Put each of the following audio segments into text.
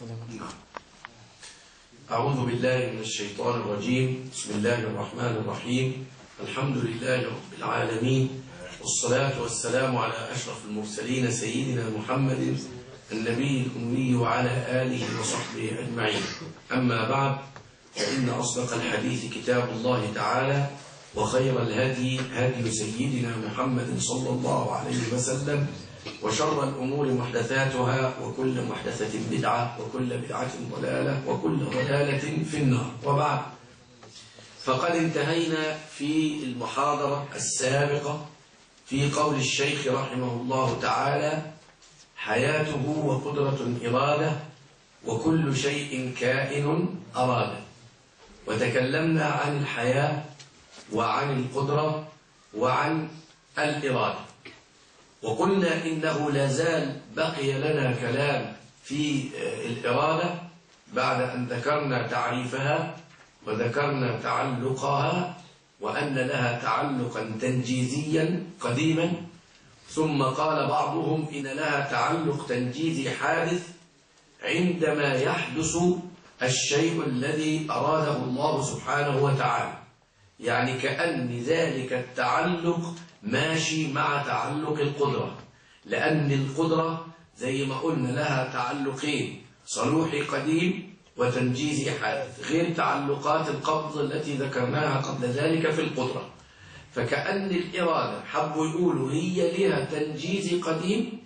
أعوذ بالله من الشيطان الرجيم بسم الله الرحمن الرحيم الحمد لله رب العالمين والصلاة والسلام على أشرف المرسلين سيدنا محمد النبي الأمي وعلى آله وصحبه أجمعين أما بعد فإن أصدق الحديث كتاب الله تعالى وخير الهدي هدي سيدنا محمد صلى الله عليه وسلم وشر الأمور محدثاتها وكل محدثة بدعة وكل بدعة ضلالة وكل ضلالة في النار وبعد فقد انتهينا في المحاضرة السابقة في قول الشيخ رحمه الله تعالى حياته وقدرة إرادة وكل شيء كائن أراد وتكلمنا عن الحياة وعن القدرة وعن الإرادة وقلنا إنه لا زال بقي لنا كلام في الإرادة بعد أن ذكرنا تعريفها وذكرنا تعلقها وأن لها تعلقا تنجيزيا قديما ثم قال بعضهم إن لها تعلق تنجيزي حادث عندما يحدث الشيء الذي أراده الله سبحانه وتعالى يعني كأن ذلك التعلق ماشي مع تعلق القدرة لأن القدرة زي ما قلنا لها تعلقين صلوحي قديم وتنجيزي حادث غير تعلقات القبض التي ذكرناها قبل ذلك في القدرة فكأن الإرادة حبوا يقولوا هي لها تنجيزي قديم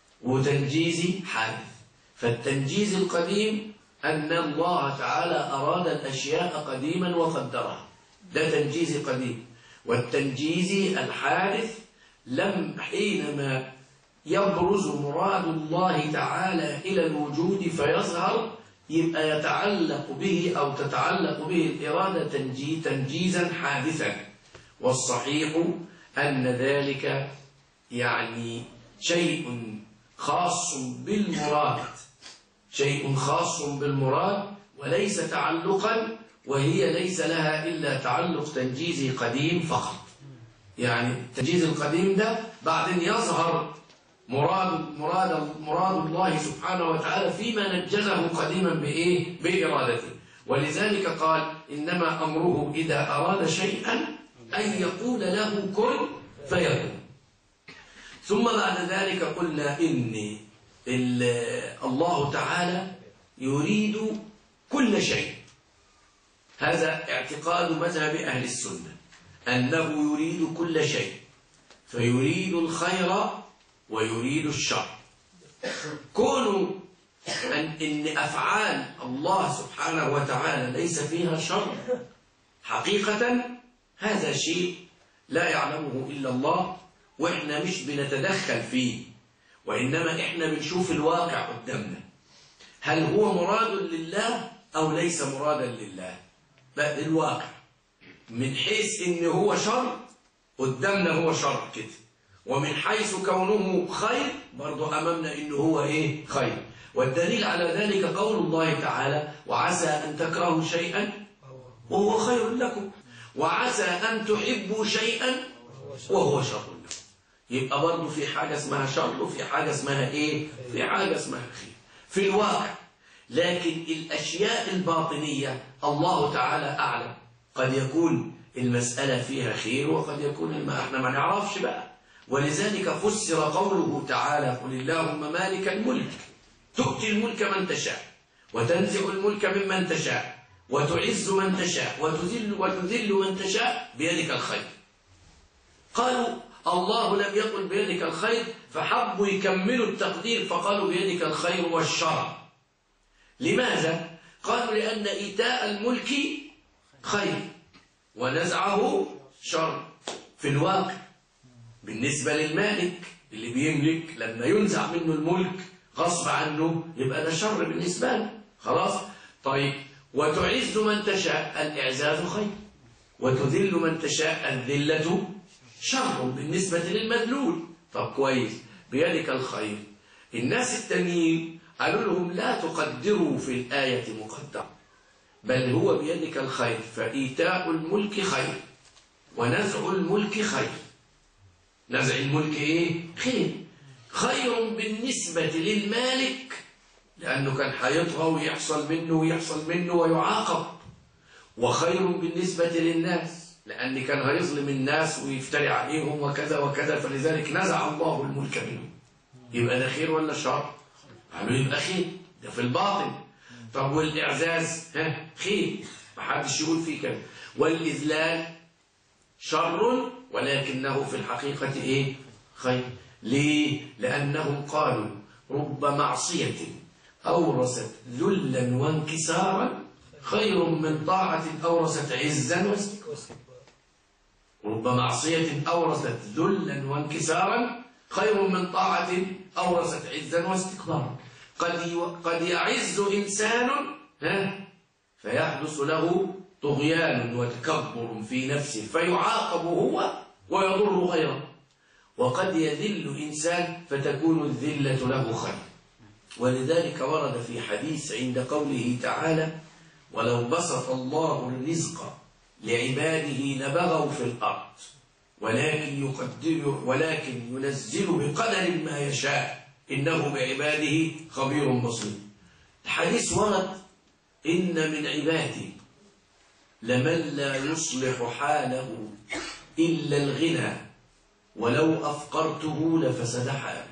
وتنجيزي حادث فالتنجيز القديم أن الله تعالى أراد الأشياء قديما وقدرها ده تنجيز قديم والتنجيز الحادث لم حينما يبرز مراد الله تعالى إلى الوجود فيظهر يبقى يتعلق به أو تتعلق به الإرادة تنجي تنجيزا حادثا والصحيح أن ذلك يعني شيء خاص بالمراد شيء خاص بالمراد وليس تعلقا وهي ليس لها إلا تعلق تنجيزي قديم فقط يعني التنجيز القديم ده بعدين يظهر مراد مراد مراد الله سبحانه وتعالى فيما نجزه قديما بإيه؟ بإرادته ولذلك قال إنما أمره إذا أراد شيئا أن يقول له كن فيكون ثم بعد ذلك قلنا إن الله تعالى يريد كل شيء هذا اعتقاد مذهب أهل السنة أنه يريد كل شيء فيريد الخير ويريد الشر كون أن إن أفعال الله سبحانه وتعالى ليس فيها شر حقيقة هذا شيء لا يعلمه إلا الله وإحنا مش بنتدخل فيه وإنما إحنا بنشوف الواقع قدامنا هل هو مراد لله أو ليس مرادا لله بقى الواقع من حيث إن هو شر قدامنا هو شر كده ومن حيث كونه خير برضو أمامنا إنه هو إيه خير والدليل على ذلك قول الله تعالى وعسى أن تكرهوا شيئا وهو خير لكم وعسى أن تحبوا شيئا وهو شر لكم يبقى برضه في حاجة اسمها شر وفي حاجة اسمها إيه في حاجة اسمها خير في الواقع لكن الأشياء الباطنية الله تعالى أعلم قد يكون المسألة فيها خير وقد يكون ما احنا ما نعرفش بقى ولذلك فسر قوله تعالى قل اللهم مالك الملك تؤتي الملك من تشاء وتنزع الملك ممن تشاء وتعز من تشاء وتذل وتذل من تشاء بيدك الخير قالوا الله لم يقل بيدك الخير فحبوا يكملوا التقدير فقالوا بيدك الخير والشر لماذا؟ قالوا لأن إيتاء الملك خير ونزعه شر في الواقع بالنسبة للمالك اللي بيملك لما ينزع منه الملك غصب عنه يبقى ده شر بالنسبة له خلاص طيب وتعز من تشاء الإعزاز خير وتذل من تشاء الذلة شر بالنسبة للمذلول طب كويس بيدك الخير الناس التانيين قالوا لهم لا تقدروا في الآية مقدر بل هو بيدك الخير فإيتاء الملك خير ونزع الملك خير نزع الملك إيه؟ خير خير بالنسبة للمالك لأنه كان هيطغى ويحصل منه ويحصل منه ويعاقب وخير بالنسبة للناس لأن كان هيظلم الناس ويفتري عليهم وكذا وكذا فلذلك نزع الله الملك منه يبقى ده خير ولا شر؟ قالوا يبقى خير ده في الباطن طب والإعزاز ها خير محدش يقول فيه كده والإذلال شر ولكنه في الحقيقة إيه؟ خير ليه؟ لأنهم قالوا رب معصية أورثت ذلا وانكسارا خير من طاعة أورثت عزا واستكبارا رب معصية أورثت ذلا وانكسارا خير من طاعة أورثت عزا واستكبارا قد قد يعز إنسان ها فيحدث له طغيان وتكبر في نفسه فيعاقب هو ويضر غيره وقد يذل إنسان فتكون الذلة له خير ولذلك ورد في حديث عند قوله تعالى ولو بسط الله الرزق لعباده لبغوا في الأرض ولكن يقدر ولكن ينزل بقدر ما يشاء إنه بعباده خبير بصير الحديث ورد إن من عبادي لمن لا يصلح حاله إلا الغنى ولو أفقرته لفسد حاله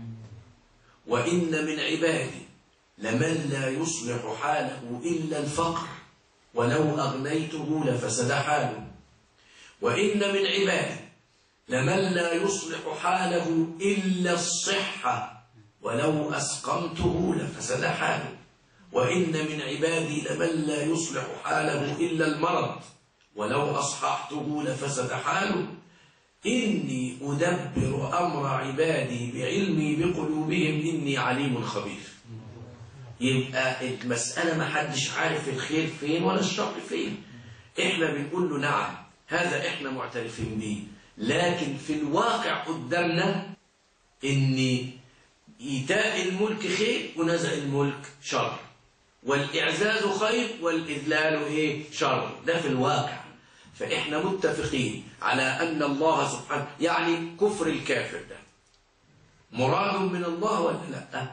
وإن من عبادي لمن لا يصلح حاله إلا الفقر ولو أغنيته لفسد حاله وإن من عبادي لمن لا يصلح حاله إلا الصحة ولو أسقمته لفسد حاله وإن من عبادي لمن لا يصلح حاله إلا المرض ولو أصححته لفسد حاله إني أدبر أمر عبادي بعلمي بقلوبهم إني عليم خبير يبقى المسألة ما حدش عارف الخير فين ولا الشر فين إحنا بنقول له نعم هذا إحنا معترفين به لكن في الواقع قدامنا إن إيتاء الملك خير ونزع الملك شر والإعزاز خير والإذلال إيه شر ده في الواقع فإحنا متفقين على أن الله سبحانه يعني كفر الكافر ده مراد من الله ولا لا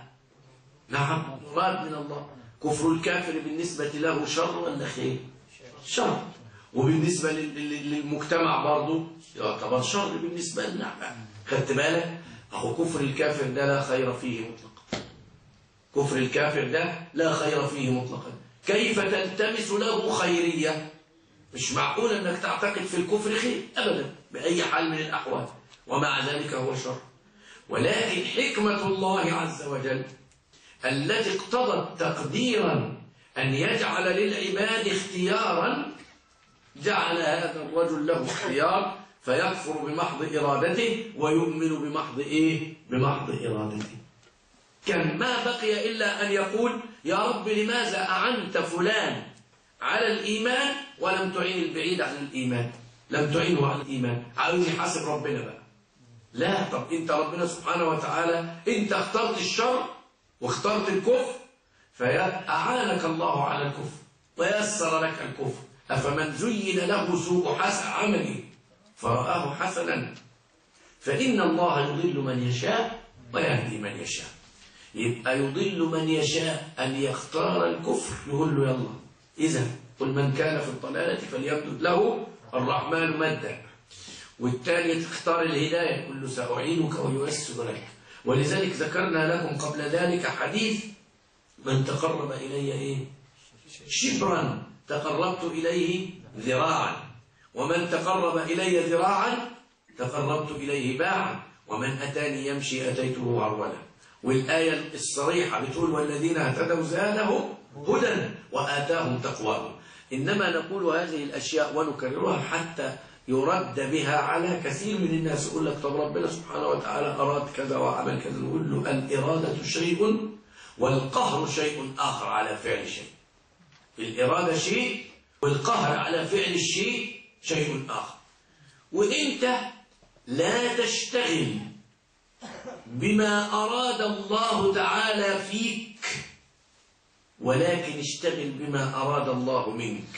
نعم مراد من الله كفر الكافر بالنسبة له شر ولا خير شر وبالنسبة للمجتمع برضه يعتبر شر بالنسبة لنا خدت بالك أهو كفر الكافر ده لا خير فيه مطلقا كفر الكافر ده لا خير فيه مطلقا كيف تلتمس له خيرية مش معقول أنك تعتقد في الكفر خير أبدا بأي حال من الأحوال ومع ذلك هو شر ولكن حكمة الله عز وجل التي اقتضت تقديرا أن يجعل للعباد اختيارا جعل هذا الرجل له اختيار فيكفر بمحض إرادته ويؤمن بمحض إيه؟ بمحض إرادته كان ما بقي إلا أن يقول يا رب لماذا أعنت فلان على الإيمان ولم تعين البعيد عن الإيمان لم تعينه على الإيمان عاوز يحاسب ربنا بقى لا طب انت ربنا سبحانه وتعالى انت اخترت الشر واخترت الكفر فأعانك الله على الكفر ويسر لك الكفر أفمن زين له سوء حسن عمله فرآه حسنا فإن الله يضل من يشاء ويهدي من يشاء يبقى يضل من يشاء أن يختار الكفر يقول له يلا إذا قل من كان في الضلالة فليمدد له الرحمن مدا والثاني تختار الهداية يقول له سأعينك وييسر لك ولذلك ذكرنا لكم قبل ذلك حديث من تقرب إلي إيه؟ شبرا تقربت إليه ذراعا ومن تقرب إلي ذراعا تقربت إليه باعا ومن أتاني يمشي أتيته عرولا والآية الصريحة بتقول والذين اهتدوا زادهم هدى وآتاهم تقواهم إنما نقول هذه الأشياء ونكررها حتى يرد بها على كثير من الناس يقول لك طب ربنا سبحانه وتعالى أراد كذا وعمل كذا نقول له الإرادة شيء والقهر شيء آخر على فعل شيء الإرادة شيء والقهر على فعل الشيء شيء آخر وإنت لا تشتغل بما أراد الله تعالى فيك ولكن اشتغل بما أراد الله منك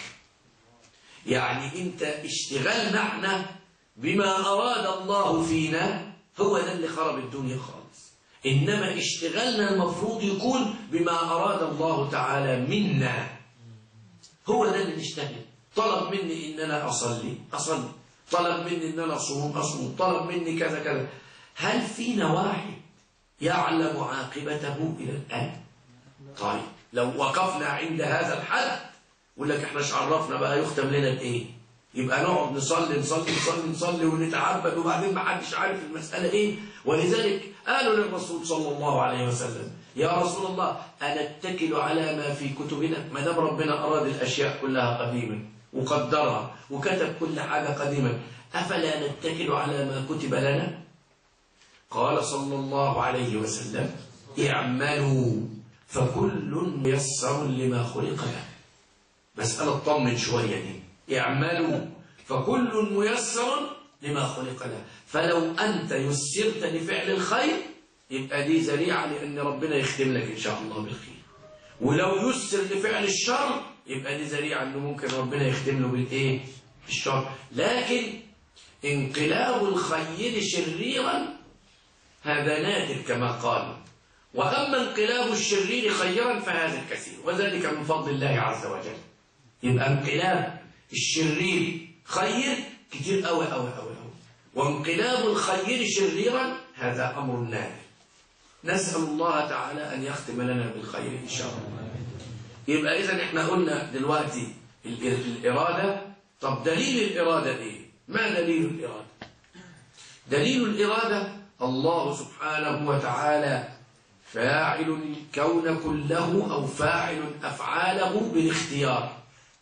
يعني انت اشتغلنا احنا بما أراد الله فينا هو ده اللي خرب الدنيا خالص إنما اشتغالنا المفروض يكون بما أراد الله تعالى منا هو ده اللي نشتغل طلب مني إن أنا أصلي أصلي طلب مني إن أنا أصوم أصوم طلب مني كذا كذا هل فينا واحد يعلم عاقبته إلى الآن طيب لو وقفنا عند هذا الحد يقول لك احنا عرفنا بقى يختم لنا بايه يبقى نقعد نصلي نصلي نصلي نصلي ونتعبد وبعدين ما حدش عارف المسألة ايه ولذلك قالوا للرسول صلى الله عليه وسلم يا رسول الله أنتكل على ما في كتبنا ما دام ربنا أراد الأشياء كلها قديما وقدرها وكتب كل حاجة قديما أفلا نتكل على ما كتب لنا قال صلى الله عليه وسلم اعملوا فكل ميسر لما خلق له مسألة طمن شوية دي اعملوا فكل ميسر لما خلق له فلو أنت يسرت لفعل الخير يبقى دي ذريعة لأن ربنا يختم لك إن شاء الله بالخير ولو يسر لفعل الشر يبقى دي ذريعة أنه ممكن ربنا يختم له بالإيه؟ بالشر لكن انقلاب الخير شريرا هذا نادر كما قال وأما انقلاب الشرير خيرا فهذا الكثير وذلك من فضل الله عز وجل يبقى انقلاب الشرير خير كتير قوي قوي قوي قوي وانقلاب الخير شريرا هذا أمر نادر نسأل الله تعالى أن يختم لنا بالخير إن شاء الله يبقى إذا احنا قلنا دلوقتي الإرادة طب دليل الإرادة إيه؟ ما دليل الإرادة؟ دليل الإرادة الله سبحانه وتعالى فاعل الكون كله أو فاعل أفعاله بالاختيار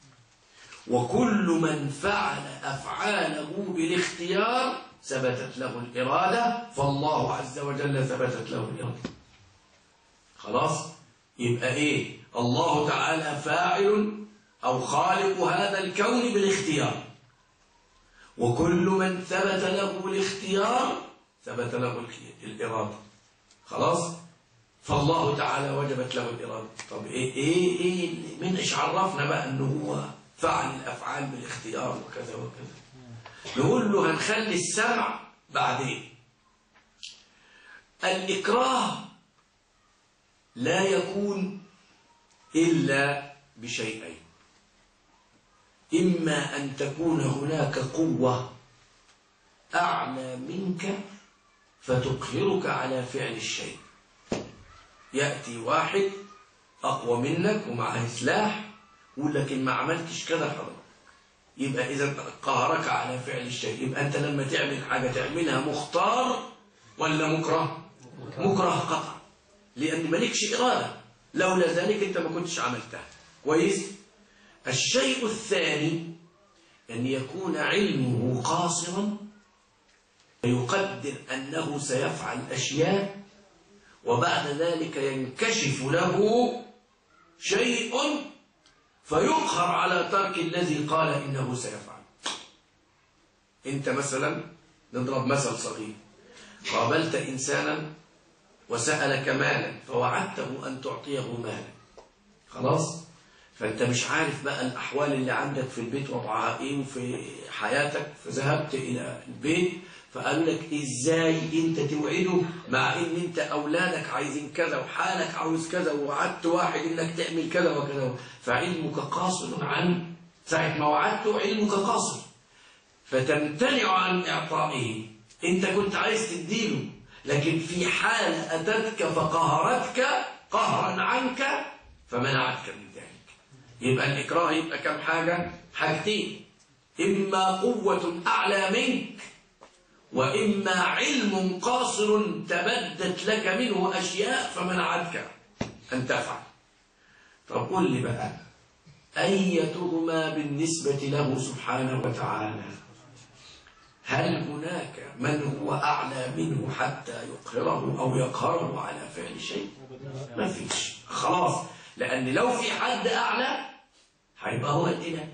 وكل من فعل أفعاله بالاختيار ثبتت له الإرادة فالله عز وجل ثبتت له الإرادة خلاص يبقى إيه الله تعالى فاعل أو خالق هذا الكون بالاختيار وكل من ثبت له الاختيار ثبت له الإرادة خلاص فالله تعالى وجبت له الإرادة طب إيه إيه إيه من إيش عرفنا بقى إنه هو فعل الأفعال بالاختيار وكذا وكذا نقول له هنخلي السمع بعدين الإكراه لا يكون إلا بشيئين إما أن تكون هناك قوة أعلى منك فتقهرك على فعل الشيء يأتي واحد أقوى منك ومعه سلاح يقول لك إن ما عملتش كده حرام يبقى إذا قهرك على فعل الشيء يبقى أنت لما تعمل حاجة تعملها مختار ولا مكره مكره قطع لأن مالكش إرادة لولا ذلك أنت ما كنتش عملتها كويس الشيء الثاني أن يكون علمه قاصرا فيقدر أنه سيفعل أشياء وبعد ذلك ينكشف له شيء فيقهر على ترك الذي قال إنه سيفعل أنت مثلا نضرب مثل صغير قابلت إنسانا وسألك مالا فوعدته أن تعطيه مالا خلاص فأنت مش عارف بقى الأحوال اللي عندك في البيت وضعها إيه وفي حياتك فذهبت إلى البيت فقالوا لك ازاي انت توعده مع ان انت اولادك عايزين كذا وحالك عاوز كذا ووعدت واحد انك تعمل كذا وكذا فعلمك قاصر عن ساعة ما وعدته علمك قاصر فتمتنع عن اعطائه انت كنت عايز تديله لكن في حالة اتتك فقهرتك قهرا عنك فمنعتك من ذلك يبقى الاكراه يبقى كم حاجة حاجتين اما قوة اعلى منك وإما علم قاصر تبدت لك منه أشياء فمنعتك أن تفعل طب قل لي بقى أيتهما بالنسبة له سبحانه وتعالى هل هناك من هو أعلى منه حتى يقهره أو يقهره على فعل شيء ما فيش خلاص لأن لو في حد أعلى هيبقى هو الإله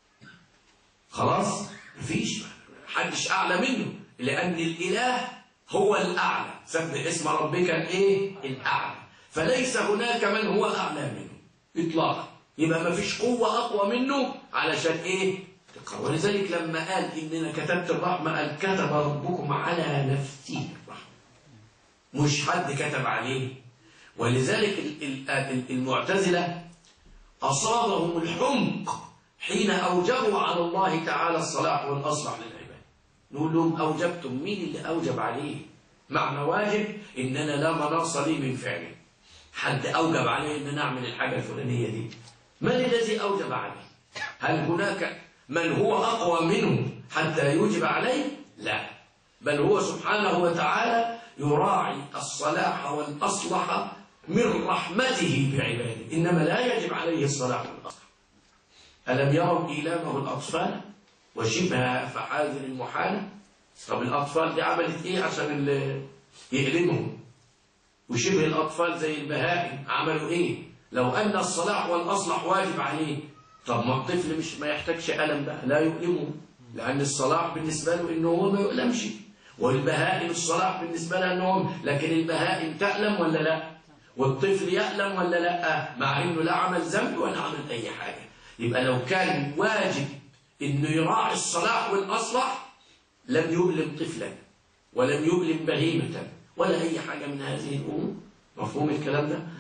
خلاص مفيش حدش أعلى منه لأن الإله هو الأعلى سبح اسم ربك الإيه؟ الأعلى فليس هناك من هو أعلى منه إطلاقا يبقى ما فيش قوة أقوى منه علشان إيه؟ تقرأ ولذلك لما قال إننا كتبت الرحمة قال كتب ربكم على نفسه الرحمة مش حد كتب عليه ولذلك ال- ال- المعتزلة أصابهم الحمق حين أوجبوا على الله تعالى الصلاح والأصلح للعباد نقول لهم أوجبتم مين اللي أوجب عليه معنى واجب إننا لا مناص لي من فعله حد أوجب عليه إن نعمل الحاجة الفلانية دي من الذي أوجب عليه هل هناك من هو أقوى منه حتى يوجب عليه لا بل هو سبحانه وتعالى يراعي الصلاح والأصلح من رحمته بعباده إنما لا يجب عليه الصلاح والأصلح ألم يروا إيلامه الأطفال وشبه فحاذر المحالة طب الأطفال دي عملت إيه عشان ال- يعلمهم وشبه الأطفال زي البهائم عملوا إيه لو أن الصلاح والأصلح واجب عليه طب ما الطفل مش ما يحتاجش ألم بقى لا يؤلمه لأن الصلاح بالنسبة له إنه هو ما يؤلمش والبهائم الصلاح بالنسبة لها إنهم لكن البهائم تألم ولا لا والطفل يألم ولا لا مع إنه لا عمل ذنب ولا عمل أي حاجة يبقى لو كان واجب إنه يراعي الصلاح والأصلح لم يؤلم طفلا ولم يؤلم بهيمة ولا أي حاجة من هذه الأمور مفهوم الكلام ده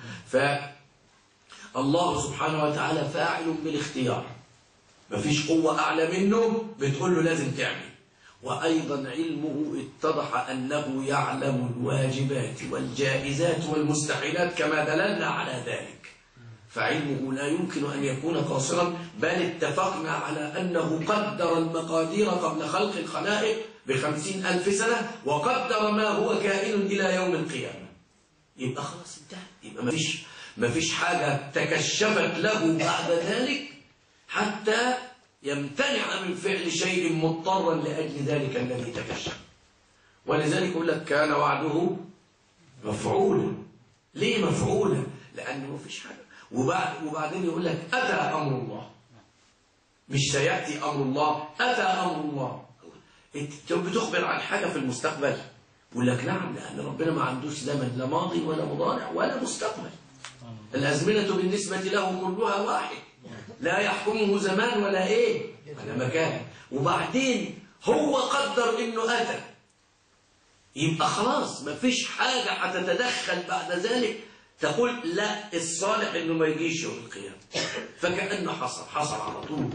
فالله سبحانه وتعالى فاعل بالاختيار مفيش قوة أعلى منه بتقول له لازم تعمل وأيضا علمه اتضح أنه يعلم الواجبات والجائزات والمستحيلات كما دللنا على ذلك فعلمه لا يمكن أن يكون قاصرا بل اتفقنا على أنه قدر المقادير قبل خلق الخلائق بخمسين ألف سنة وقدر ما هو كائن إلى يوم القيامة يبقى خلاص انتهى يبقى ما فيش ما فيش حاجة تكشفت له بعد ذلك حتى يمتنع من فعل شيء مضطرا لأجل ذلك الذي تكشف ولذلك يقول لك كان وعده مفعولا ليه مفعولا لأنه ما فيش حاجة وبعد وبعدين يقول لك أتى أمر الله مش سيأتي أمر الله أتى أمر الله انت بتخبر عن حاجة في المستقبل يقول لك نعم لأن ربنا ما عندوش زمن لا ماضي ولا مضارع ولا مستقبل الأزمنة بالنسبة له كلها واحد لا يحكمه زمان ولا إيه ولا مكان وبعدين هو قدر إنه أتى يبقى خلاص ما فيش حاجة هتتدخل بعد ذلك تقول لا الصالح إنه ما يجيش يوم القيامة فكأنه حصل حصل على طول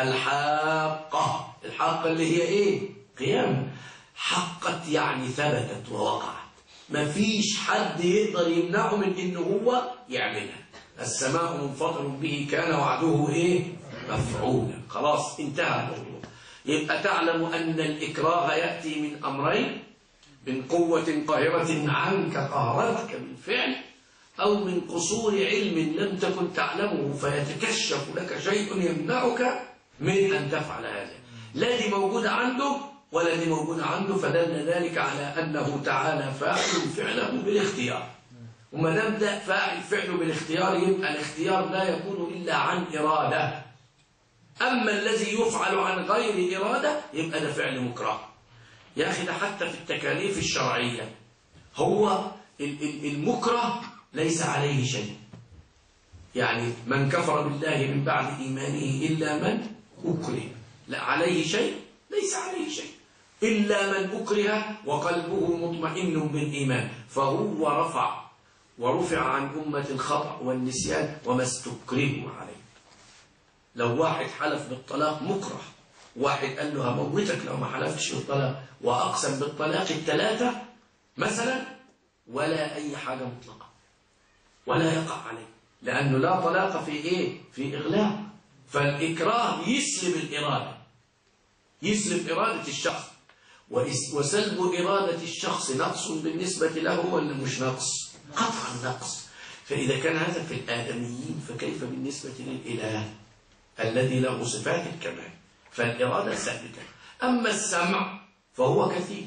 الحاقة الحاقة اللي هي إيه قيامة حقت يعني ثبتت ووقعت ما فيش حد يقدر يمنعه من إنه هو يعملها السماء منفطر به كان وعده إيه مفعولا خلاص انتهى الموضوع يبقى تعلم أن الإكراه يأتي من أمرين من قوة قاهرة عنك قهرتك بالفعل أو من قصور علم لم تكن تعلمه فيتكشف لك شيء يمنعك من أن تفعل هذا لا دي موجودة عنده ولا دي موجودة عنده فدل ذلك على أنه تعالى فاعل فعله بالاختيار وما دام ده فاعل فعله بالاختيار يبقى الاختيار لا يكون إلا عن إرادة أما الذي يفعل عن غير إرادة يبقى ده فعل مكره يا أخي ده حتى في التكاليف الشرعية هو ال- ال- المكره ليس عليه شيء يعني من كفر بالله من بعد إيمانه إلا من أكره لا عليه شيء ليس عليه شيء إلا من أكره وقلبه مطمئن بالإيمان فهو رفع ورفع عن أمة الخطأ والنسيان وما استكرهوا عليه لو واحد حلف بالطلاق مكره واحد قال له هموتك لو ما حلفتش بالطلاق وأقسم بالطلاق الثلاثة مثلا ولا أي حاجة مطلقة ولا يقع عليه لأنه لا طلاق في إيه؟ في إغلاق فالإكراه يسلب الإرادة يسلب إرادة الشخص وإس- وسلب إرادة الشخص نقص بالنسبة له ولا مش نقص قطعا نقص فإذا كان هذا في الآدميين فكيف بالنسبة للإله الذي له صفات الكمال فالإرادة ثابتة أما السمع فهو كثير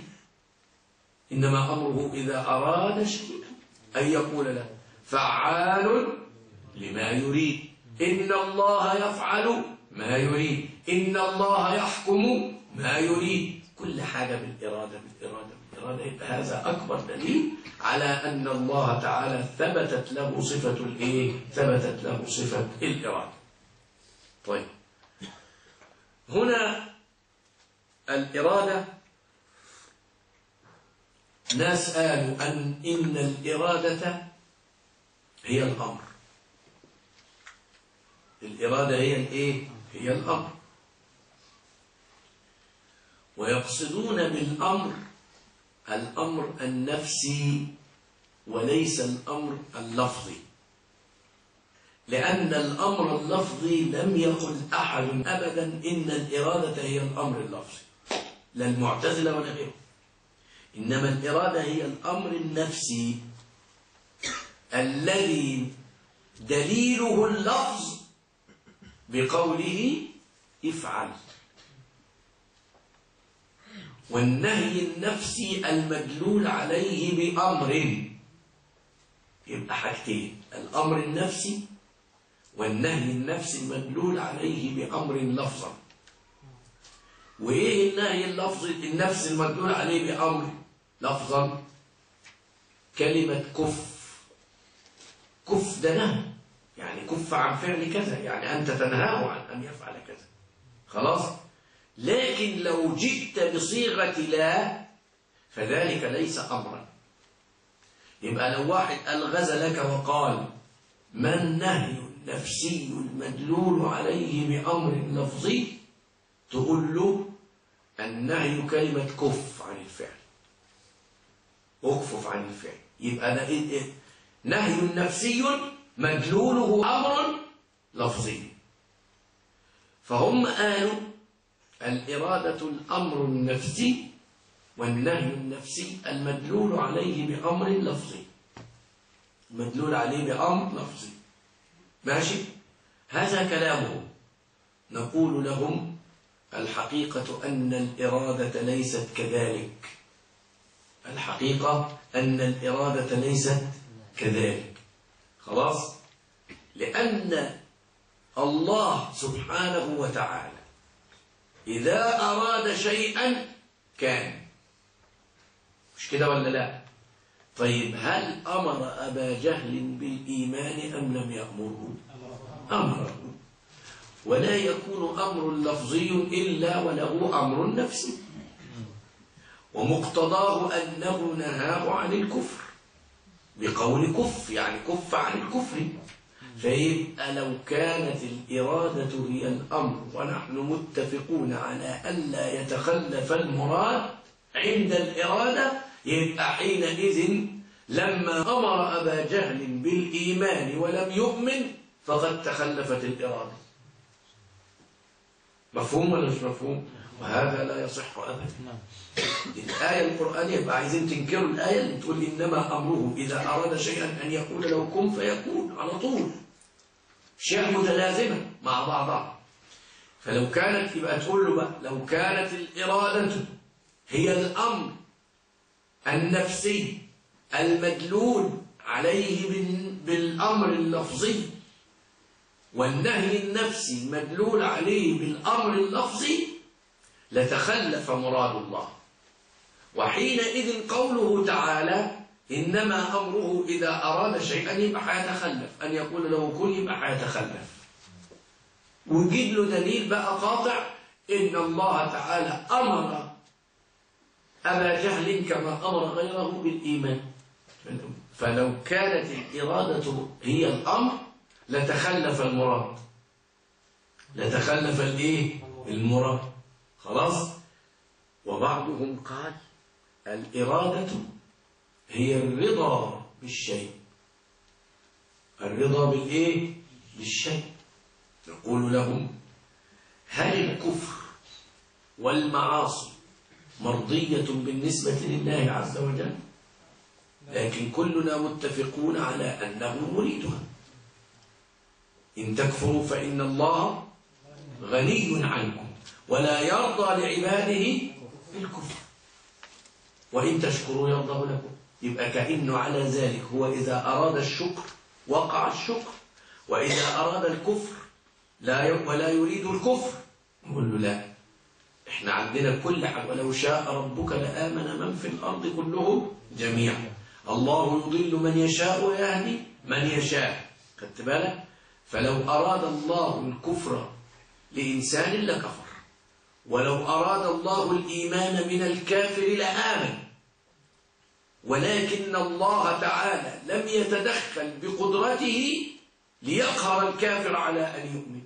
إنما أمره إذا أراد شيئا أن يقول له فعال لما يريد إن الله يفعل ما يريد إن الله يحكم ما يريد كل حاجة بالإرادة بالإرادة بالإرادة يبقى هذا أكبر دليل على أن الله تعالى ثبتت له صفة الإيه؟ ثبتت له صفة الإرادة طيب هنا الإرادة ناس قالوا أن إن الإرادة هي الأمر الإرادة هي الإيه؟ هي الأمر ويقصدون بالأمر الأمر النفسي وليس الأمر اللفظي لأن الأمر اللفظي لم يقل أحد أبدا إن الإرادة هي الأمر اللفظي لا المعتزلة ولا غيره إنما الإرادة هي الأمر النفسي الذي دليله اللفظ بقوله افعل والنهي النفسي المدلول عليه بأمر يبقى حاجتين الأمر النفسي والنهي النفسي المدلول عليه بأمر لفظا وإيه النهي اللفظي النفسي المدلول عليه بأمر لفظا كلمة كف كف ده نهي يعني كف عن فعل كذا يعني أنت تنهاه عن أن يفعل كذا خلاص لكن لو جئت بصيغة لا فذلك ليس أمرا يبقى لو واحد ألغز لك وقال ما النهي النفسي المدلول عليه بأمر لفظي تقول له النهي كلمة كف عن الفعل اكفف عن الفعل يبقى ده إيه إيه؟ نهي نفسي مدلوله أمر لفظي فهم قالوا الإرادة الأمر النفسي والنهي النفسي المدلول عليه بأمر لفظي المدلول عليه بأمر لفظي ماشي هذا كلامه نقول لهم الحقيقة أن الإرادة ليست كذلك الحقيقة أن الإرادة ليست كذلك خلاص لأن الله سبحانه وتعالى إذا أراد شيئا كان مش كده ولا لا طيب هل أمر أبا جهل بالإيمان أم لم يأمره أمره ولا يكون أمر لفظي إلا وله أمر نفسي ومقتضاه أنه نهاه عن الكفر بقول كف يعني كف عن الكفر فيبقى لو كانت الإرادة هي الأمر ونحن متفقون على ألا يتخلف المراد عند الإرادة يبقى حينئذ لما أمر أبا جهل بالإيمان ولم يؤمن فقد تخلفت الإرادة مفهوم ولا مش مفهوم وهذا لا يصح أبدا الآية القرآنية يبقى عايزين تنكروا الآية اللي تقول إنما أمره إذا أراد شيئا أن يقول له كن فيكون على طول شيء متلازمة مع بعضها فلو كانت يبقى تقول له بقى لو كانت الإرادة هي الأمر النفسي المدلول عليه بالأمر اللفظي والنهي النفسي المدلول عليه بالأمر اللفظي لتخلف مراد الله وحينئذ قوله تعالى إنما أمره إذا أراد شيئا يبقى حيتخلف أن يقول له كن يبقى حيتخلف ويجيب له دليل بقى قاطع إن الله تعالى أمر أبا جهل كما أمر غيره بالإيمان فلو كانت الإرادة هي الأمر لتخلف المراد لتخلف الإيه؟ المراد خلاص وبعضهم قال الإرادة هي الرضا بالشيء الرضا بالإيه؟ بالشيء نقول لهم هل الكفر والمعاصي مرضية بالنسبة لله عز وجل لكن كلنا متفقون على أنه مريدها إن تكفروا فإن الله غني عنكم ولا يرضى لعباده الكفر وإن تشكروا يرضه لكم يبقى كأنه على ذلك هو إذا أراد الشكر وقع الشكر وإذا أراد الكفر لا ي... ولا يريد الكفر نقول له لا احنا عندنا كل حاجة ولو شاء ربك لآمن من في الأرض كلهم جميعا الله يضل من يشاء ويهدي من يشاء خدت بالك فلو أراد الله الكفر لإنسان لكفر ولو أراد الله الإيمان من الكافر لآمن ولكن الله تعالى لم يتدخل بقدرته ليقهر الكافر على أن يؤمن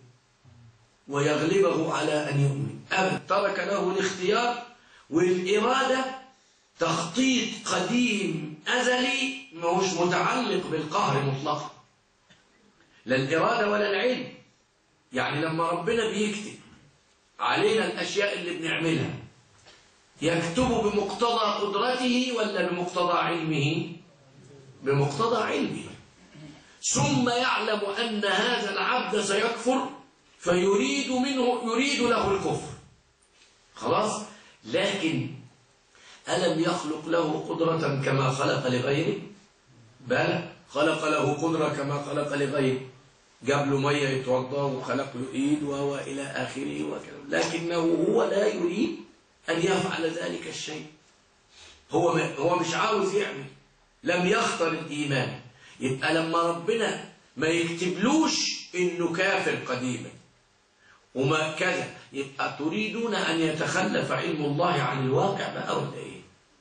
ويغلبه على أن يؤمن أبدا ترك له الاختيار والإرادة تخطيط قديم أزلي مش متعلق بالقهر مطلقا لا الإرادة ولا العلم يعني لما ربنا بيكتب علينا الأشياء اللي بنعملها يكتب بمقتضى قدرته ولا بمقتضى علمه بمقتضى علمه ثم يعلم أن هذا العبد سيكفر فيريد منه يريد له الكفر خلاص لكن ألم يخلق له قدرة كما خلق لغيره بل خلق له قدرة كما خلق لغيره جاب له مية يتوضا وخلق له إيد وهو إلى آخره وكذا لكنه هو لا يريد أن يفعل ذلك الشيء هو هو مش عاوز يعمل لم يختر الإيمان يبقى لما ربنا ما يكتبلوش إنه كافر قديما وما كذا يبقى تريدون أن يتخلف علم الله عن الواقع بقى ولا إيه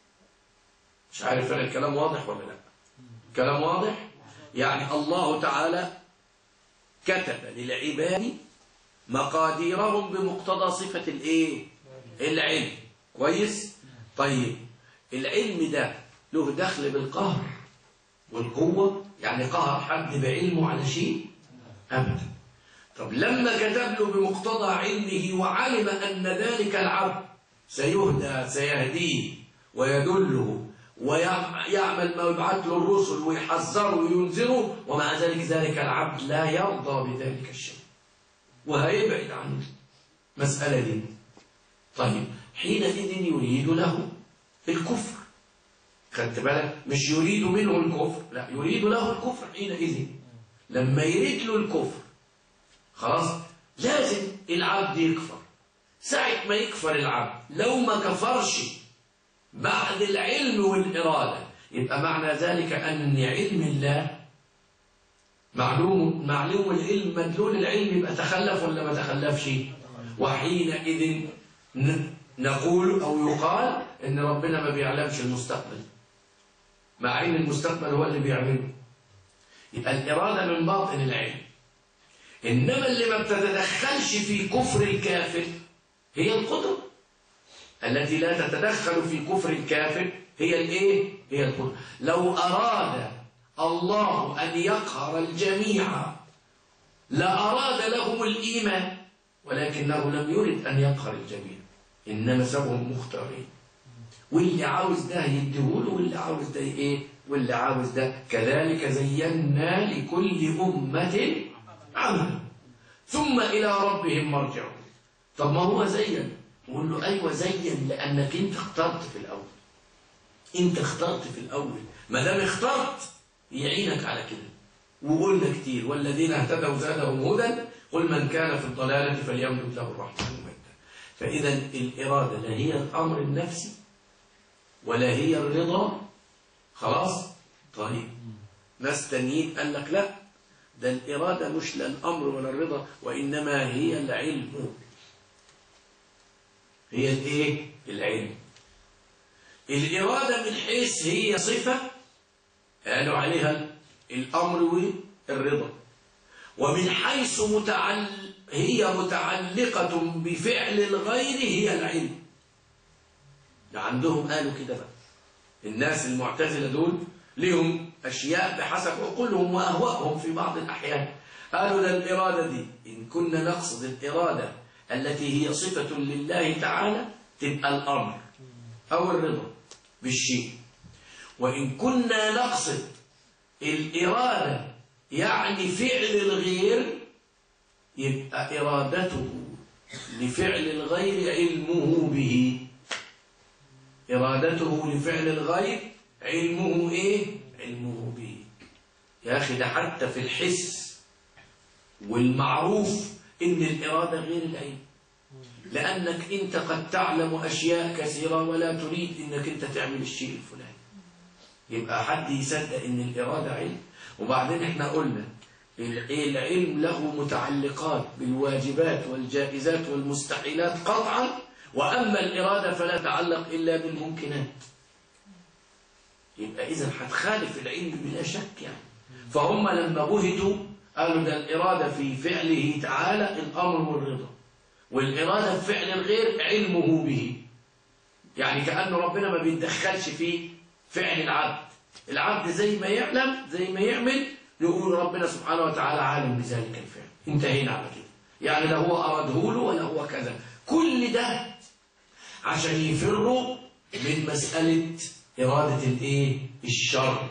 مش عارف أنا الكلام واضح ولا لا كلام واضح يعني الله تعالى كتب للعباد مقاديرهم بمقتضى صفة الايه العلم كويس طيب العلم ده له دخل بالقهر والقوة يعني قهر حد بعلمه على شيء أبدا طب لما كتب له بمقتضى علمه وعلم أن ذلك العبد سيهدى سيهديه ويدله ويعمل ما يبعث له الرسل ويحذره وينذره ومع ذلك ذلك العبد لا يرضى بذلك الشيء وهيبعد عن المسألة دي طيب حينئذ يريد له الكفر خدت بالك مش يريد منه الكفر لا يريد له الكفر حينئذ لما يريد له الكفر خلاص لازم العبد يكفر ساعة ما يكفر العبد لو ما كفرش بعد العلم والإرادة يبقى معنى ذلك أن علم الله معلوم معلوم العلم مدلول العلم يبقى تخلف ولا ما تخلفش وحينئذ نقول أو يقال إن ربنا ما بيعلمش المستقبل مع إن المستقبل هو اللي بيعمله يبقى الإرادة من باطن العلم إنما اللي ما بتتدخلش في كفر الكافر هي القدرة التي لا تتدخل في كفر الكافر هي الايه هي القدرة لو أراد الله أن يقهر الجميع لأراد لهم الإيمان ولكنه لم يرد أن يقهر الجميع إنما سبهم مختارين واللي عاوز ده يديهوله واللي عاوز ده ايه واللي عاوز ده كذلك زينا لكل أمة عملا ثم إلى ربهم مرجعون طب ما هو زين نقول له أيوة زين لأنك أنت اخترت في الأول أنت اخترت في الأول ما دام اخترت يعينك على كده وقلنا كتير والذين اهتدوا زادهم هدى قل من كان في الضلالة فليمدد له الرحمن مدا فإذا الإرادة لا هي الأمر النفسي ولا هي الرضا خلاص طيب ناس تانيين قال لك لا ده الإرادة مش لا الأمر ولا الرضا وإنما هي العلم هي الايه العلم الإرادة من حيث هي صفة قالوا عليها الأمر والرضا ومن حيث متعل هي متعلقة بفعل الغير هي العلم ده عندهم قالوا كده بقى الناس المعتزلة دول لهم أشياء بحسب عقولهم وأهوائهم في بعض الأحيان قالوا ده الإرادة دي إن كنا نقصد الإرادة التي هي صفة لله تعالى تبقى الأمر أو الرضا بالشيء وإن كنا نقصد الإرادة يعني فعل الغير يبقى إرادته لفعل الغير علمه به إرادته لفعل الغير علمه إيه؟ علمه به يا أخي ده حتى في الحس والمعروف إن الإرادة غير العلم لأنك أنت قد تعلم أشياء كثيرة ولا تريد أنك أنت تعمل الشيء الفلاني يبقى حد يصدق أن الإرادة علم وبعدين احنا قلنا العلم له متعلقات بالواجبات والجائزات والمستحيلات قطعا وأما الإرادة فلا تعلق إلا بالممكنات يبقى إذا هتخالف العلم بلا شك يعني فهم لما بهتوا قالوا ده الإرادة في فعله تعالى الأمر والرضا والإرادة في فعل الغير علمه به يعني كأنه ربنا ما بيتدخلش في فعل العبد العبد زي ما يعلم زي ما يعمل يقول ربنا سبحانه وتعالى عالم بذلك الفعل انتهينا على كده يعني لا هو أراده له ولا هو كذا كل ده عشان يفروا من مسألة إرادة الإيه؟ الشر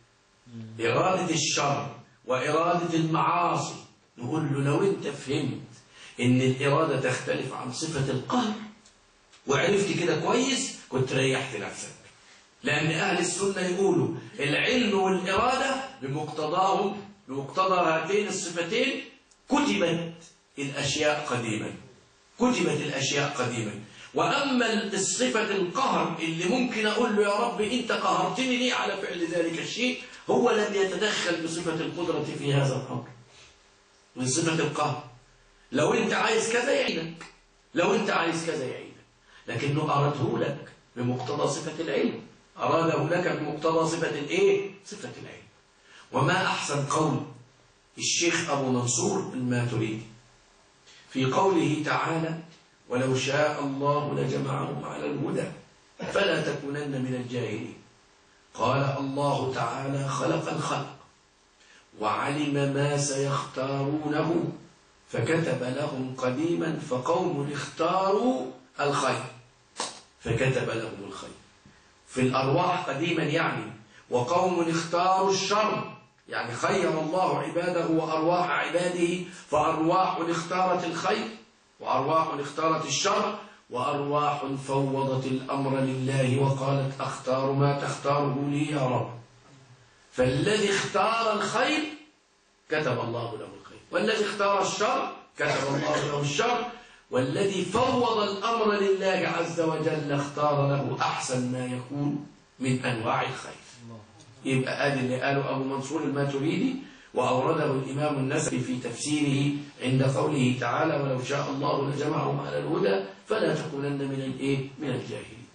إرادة الشر وإرادة المعاصي نقول له لو أنت فهمت إن الإرادة تختلف عن صفة القهر وعرفت كده كويس كنت ريحت نفسك لأن أهل السنة يقولوا العلم والإرادة بمقتضاهم بمقتضى هاتين الصفتين كتبت الأشياء قديما كتبت الأشياء قديما وأما الصفة القهر اللي ممكن أقول له يا رب أنت قهرتني ليه على فعل ذلك الشيء هو لم يتدخل بصفة القدرة في هذا الأمر من صفة القهر لو أنت عايز كذا يعينك لو أنت عايز كذا يعينك لكنه أراده لك بمقتضى صفة العلم أراده لك بمقتضى صفة الإيه؟ صفة العلم وما أحسن قول الشيخ أبو منصور الماتريدي في قوله تعالى ولو شاء الله لجمعهم على الهدى فلا تكونن من الجاهلين قال الله تعالى خلق الخلق وعلم ما سيختارونه فكتب لهم قديما فقوم اختاروا الخير فكتب لهم الخير في الأرواح قديما يعني وقوم اختاروا الشر يعني خير الله عباده وأرواح عباده فأرواح اختارت الخير وأرواح اختارت الشر وأرواح فوضت الأمر لله وقالت أختار ما تختاره لي يا رب فالذي اختار الخير كتب الله له الخير والذي اختار الشر كتب الله له الشر والذي فوض الأمر لله عز وجل اختار له أحسن ما يكون من أنواع الخير يبقى آدي اللي قاله أبو منصور الماتريدي وأورده الإمام النسبي في تفسيره عند قوله تعالى ولو شاء الله لجمعهم على الهدى فلا تكونن من الإيه؟ من الجاهلين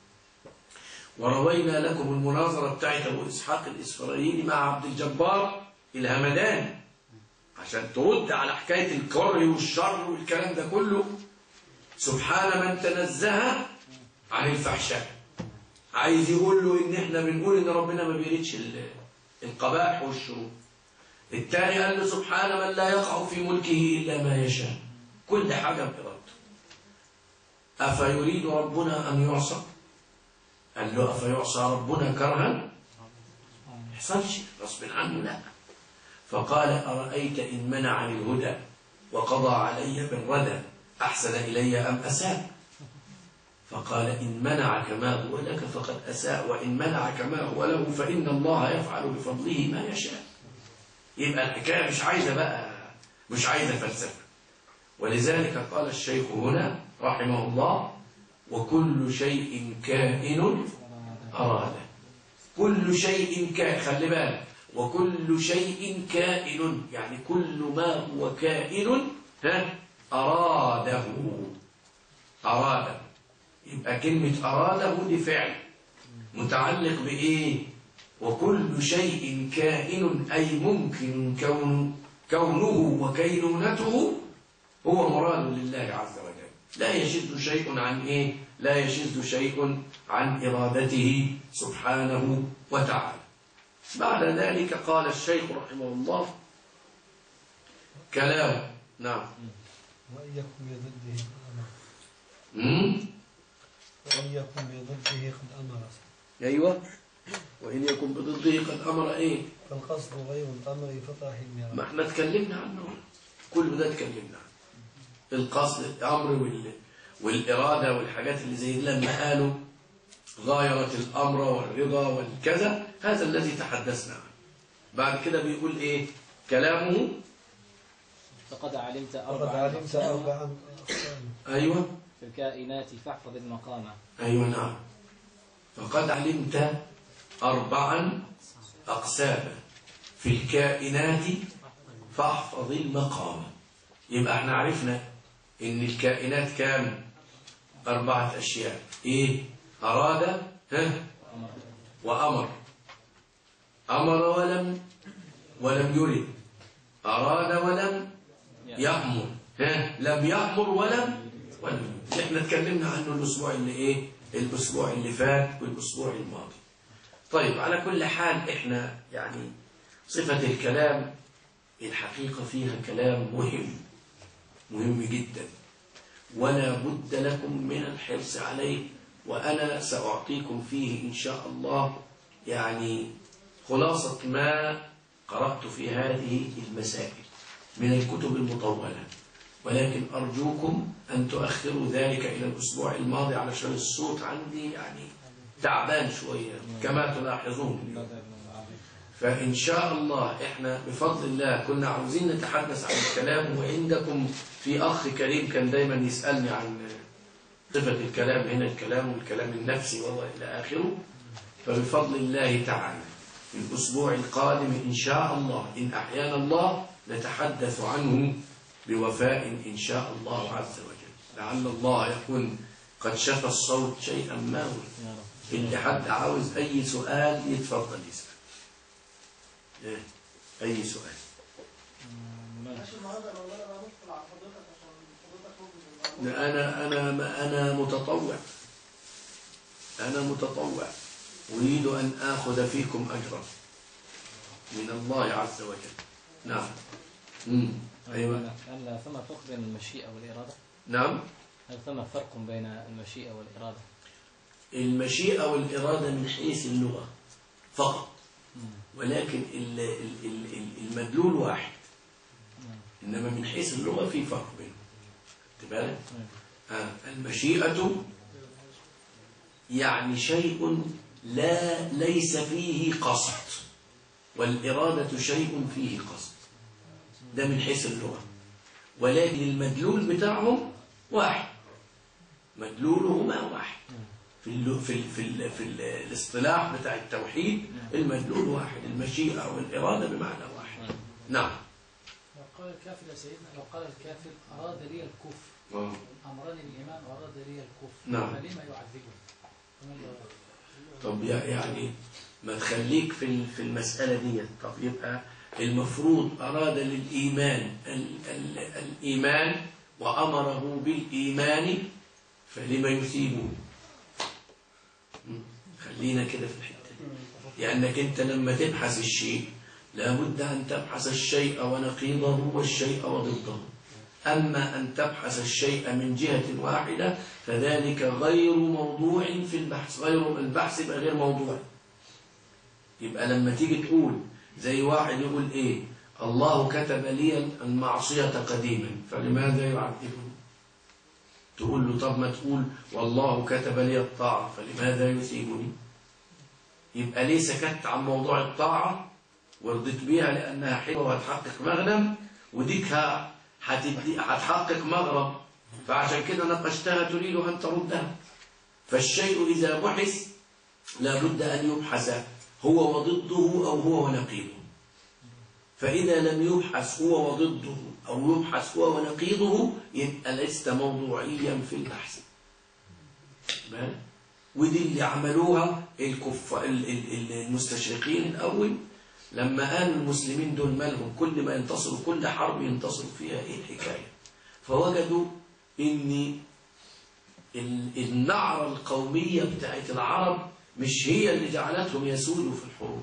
وروينا لكم المناظرة بتاعت أبو إسحاق الإسفرايني مع عبد الجبار الهمداني عشان ترد على حكاية الكره والشر والكلام ده كله سبحان من تنزه عن الفحشاء عايز يقول له ان احنا بنقول ان ربنا ما بيريدش القبائح والشرور الثاني قال له سبحان من لا يقع في ملكه الا ما يشاء كل حاجه بارادته افيريد ربنا ان يعصى قال له افيعصى ربنا كرها ما يحصلش غصب عنه لا فقال ارايت ان منعني الهدى وقضى علي بالردى احسن الي ام اساء فقال إن منعك ما هو لك فقد أساء وإن منعك ما هو له فإن الله يفعل بفضله ما يشاء يبقى الحكاية مش عايزة بقى مش عايزة فلسفة ولذلك قال الشيخ هنا رحمه الله وكل شيء كائن أراده كل شيء كائن خلي بالك وكل شيء كائن يعني كل ما هو كائن ها أراده أراده يبقى كلمة أراده دي فعل متعلق بإيه وكل شيء كائن أي ممكن كون كونه وكينونته هو مراد لله عز وجل لا يشد شيء عن إيه لا يشد شيء عن إرادته سبحانه وتعالى بعد ذلك قال الشيخ رحمه الله كلام نعم وإن يكن بضده مم؟ وإن يكن بضده قد أمر أيوة وإن يكن بضده قد أمر إيه فالقصد غير الأمر فطرح ما الميراث احنا اتكلمنا عنه كل ده اتكلمنا عنه القصد الأمر وال... والإرادة والحاجات اللي زي دي لما قالوا غايرة الأمر والرضا والكذا هذا الذي تحدثنا عنه بعد كده بيقول إيه كلامه فقد علمت وقد أربعا علمت أقساما أربعا أقسام أيوة في الكائنات فاحفظ المقام أيوة نعم فقد علمت أربعا أقساما في الكائنات فاحفظ المقام يبقى احنا عرفنا ان الكائنات كام أربعة أشياء إيه أراد ها أمر وأمر أمر ولم ولم يرد أراد ولم يأمر ها لم يأمر ولم ولم يرد احنا اتكلمنا عنه الأسبوع اللي إيه الأسبوع اللي فات والأسبوع الماضي طيب على كل حال احنا يعني صفة الكلام الحقيقة فيها كلام مهم مهم جدا ولا بد لكم من الحرص عليه وأنا سأعطيكم فيه إن شاء الله يعني خلاصة ما قرأت في هذه المسائل من الكتب المطولة ولكن أرجوكم أن تؤخروا ذلك إلى الأسبوع الماضي علشان الصوت عندي يعني تعبان شوية كما تلاحظون فإن شاء الله إحنا بفضل الله كنا عاوزين نتحدث عن الكلام وعندكم في أخ كريم كان دايما يسألني عن صفة الكلام هنا الكلام والكلام النفسي وإلى آخره فبفضل الله تعالى في الأسبوع القادم إن شاء الله إن أحيانا الله نتحدث عنه بوفاء إن شاء الله عز وجل لعل الله يكون قد شفى الصوت شيئا ما هو يا رب اللي حد عاوز أي سؤال يتفضل يسأل إيه؟ أي سؤال ماشي. لا، أنا أنا أنا متطوع أنا متطوع أريد أن آخذ فيكم أجرا من الله عز وجل نعم مم. أيوة هل ثم فرق بين المشيئة والإرادة؟ نعم هل ثم فرق بين المشيئة والإرادة؟ المشيئة والإرادة من حيث اللغة فقط ولكن ال- ال- ال- ال- المدلول واحد إنما من حيث اللغة في فرق بينهم خدت بالك؟ آه، المشيئة يعني شيء لا ليس فيه قصد والإرادة شيء فيه قصد ده من حيث اللغة ولكن المدلول بتاعهم واحد مدلولهما واحد في ال في ال في ال في ال الاصطلاح بتاع التوحيد المدلول واحد المشيئة والإرادة بمعنى واحد نعم لو قال الكافر يا سيدنا لو قال الكافر أراد لي الكفر آه. أمرني الإيمان وأراد لي الكفر نعم. فلما يعذبني؟ فمن لا- طب يا- يعني ما تخليك في ال- في المسألة دي طب يبقى المفروض أراد للإيمان ال ال الإيمان وأمره بالإيمان فلما يثيبه م? خلينا كده في الحتة دي لأنك أنت لما تبحث الشيء لابد أن تبحث الشيء ونقيضه والشيء وضده أما أن تبحث الشيء من جهة واحدة فذلك غير موضوع في البحث غير البحث يبقى غير موضوع يبقى لما تيجي تقول زي واحد يقول ايه الله كتب لي المعصية قديما فلماذا يعذبني تقول له طب ما تقول والله كتب لي الطاعة فلماذا يثيبني يبقى ليه سكت عن موضوع الطاعة ورضيت بيها لأنها حلوة وهتحقق مغنم وديك ه- هتدي- هتحقق مغرب فعشان كده ناقشتها تريد أن تردها فالشيء إذا بحث لابد أن يبحث هو وضده أو هو ونقيضه فإذا لم يبحث هو وضده أو يبحث هو ونقيضه يبقى لست موضوعيا في البحث بالك؟ ودي اللي عملوها الكف... ال- ال- ال- المستشرقين الأول لما قالوا المسلمين دول مالهم كل ما ينتصروا كل حرب ينتصروا فيها ايه الحكاية فوجدوا ان ال- النعرة القومية بتاعت العرب مش هي اللي جعلتهم يسودوا في الحروب